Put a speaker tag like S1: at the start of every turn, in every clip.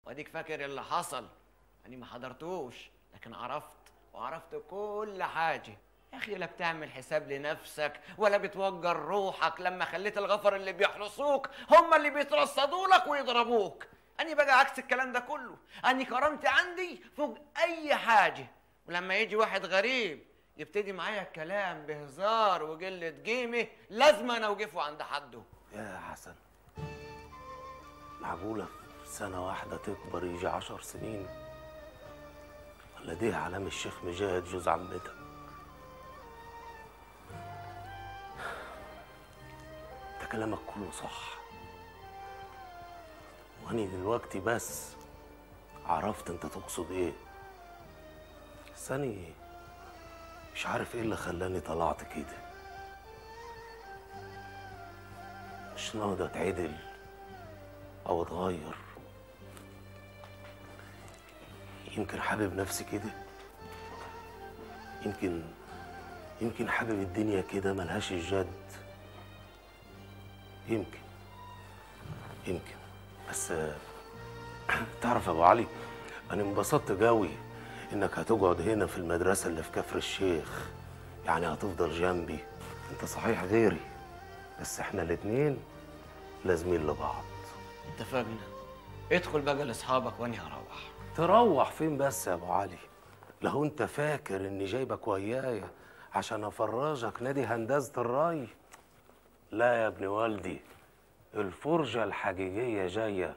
S1: واديك فاكر اللي حصل اني ما حضرتوش لكن عرفت وعرفت كل حاجه يا اخي لا بتعمل حساب لنفسك ولا بتوجر روحك لما خليت الغفر اللي بيحرسوك هم اللي بيترصدوا لك ويضربوك اني بقى عكس الكلام ده كله اني كرامتي عندي فوق اي حاجه ولما يجي واحد غريب يبتدي معايا الكلام بهزار وقله قيمه لازم انا اوقفه عند حده
S2: يا حسن معقولة في سنة واحدة تكبر يجي عشر سنين ولا دي علام الشيخ مجاهد جوز عمتك انت كلامك كله صح واني دلوقتي بس عرفت انت تقصد ايه بس أني مش عارف ايه اللي خلاني طلعت كده مش ناقدر اتعدل او اتغير يمكن حابب نفسي كده يمكن يمكن حابب الدنيا كده ملهاش الجد يمكن يمكن بس آه، تعرف يا ابو علي انا انبسطت قوي انك هتقعد هنا في المدرسه اللي في كفر الشيخ يعني هتفضل جنبي انت صحيح غيري بس احنا الاتنين لازمين لبعض
S1: اتفقنا ادخل بقى لاصحابك واني هروح
S2: تروح فين بس يا ابو علي لو انت فاكر اني جايبك ويايا عشان افرجك نادي هندسه الري لا يا ابن والدي الفرجه الحقيقيه جايه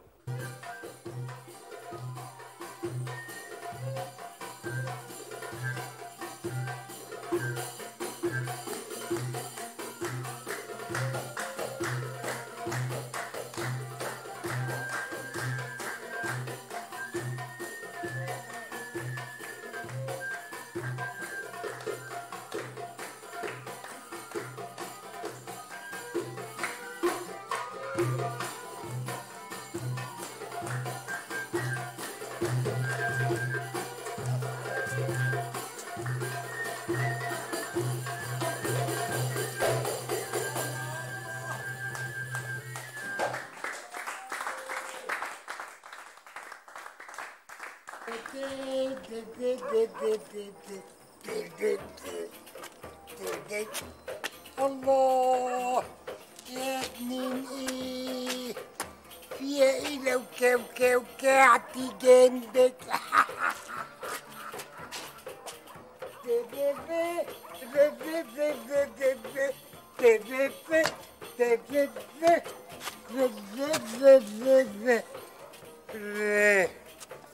S3: الله يا ابن ايه فيها ايه لو كوكوكعت جنبك